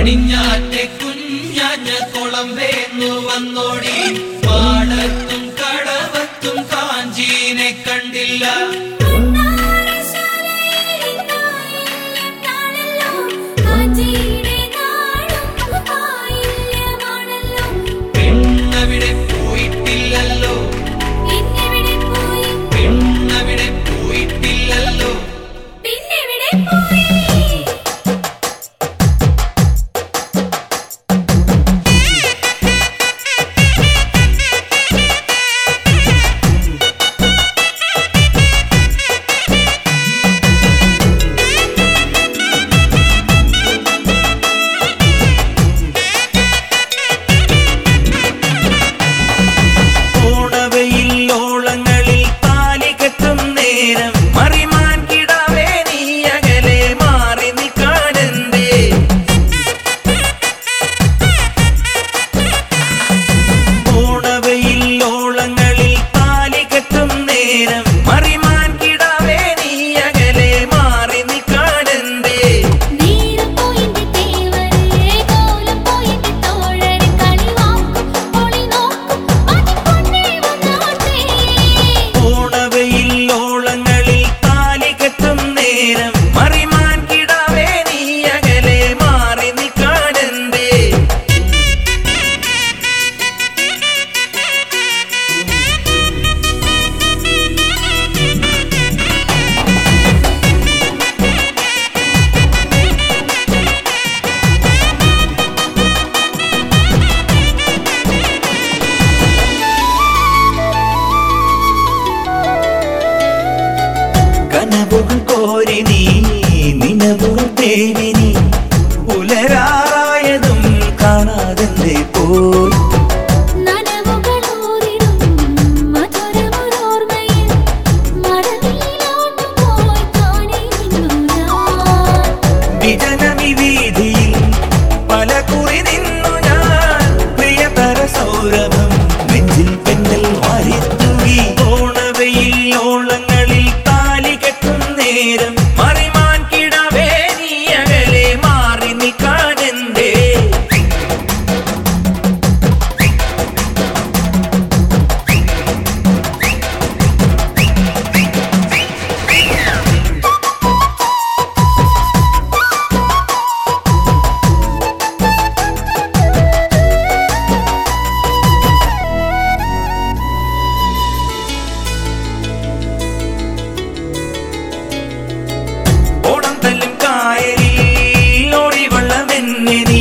പടിഞ്ഞാറ്റെ കുഞ്ഞാഞ്ഞ കുളം വേന്നു വന്നോടി പാടത്തും കടവത്തും കാഞ്ചീനെ കണ്ടില്ല പെണ്ണവിടെ പോയിട്ടില്ലല്ലോ പെണ്ണവിടെ പോയിട്ടില്ലല്ലോ ഓടവയിൽ ഓളങ്ങളിൽ താലി കെട്ടും നേരം മറിമാൻ കിടാവേ നീ അകലെ മാറി നിൽക്കാനെന്തേ ഓടവയിൽ ഓളങ്ങളിൽ താലി കെട്ടും നേരം മറിമാൻ കിടാവേ നീ അകലെ മാറി നിൽക്കാനെന്തേ ഓടവയിൽ ഓളങ്ങളിൽ താലി കെട്ടും നേരം മറിമാൻ കിടാവേ നീ അകലെ മാറി നിൽക്കാനെന്തേ കനവുകൾ കോരി നീ നിലവുകൾ തേടി നീ പുലരാറായതും കാണാതെ പോയി വിജനമി വീതിയിൽ പല കുറി നിന്നു ഞാൻ പ്രിയതര സൗരഭം നെഞ്ചിൽ പെണ്ണൽ മാറിത്തുകി ഓണവയിൽ ഓളങ്ങളിൽ താലി കെട്ടും നേരം മറിമാൻ കിടവേ നീ അകലെ മാറി നിൽക്കാനെന്തേ ഓണം തല്ലും കായലിൽ ഓടി വെള്ളമെന്നെ നീ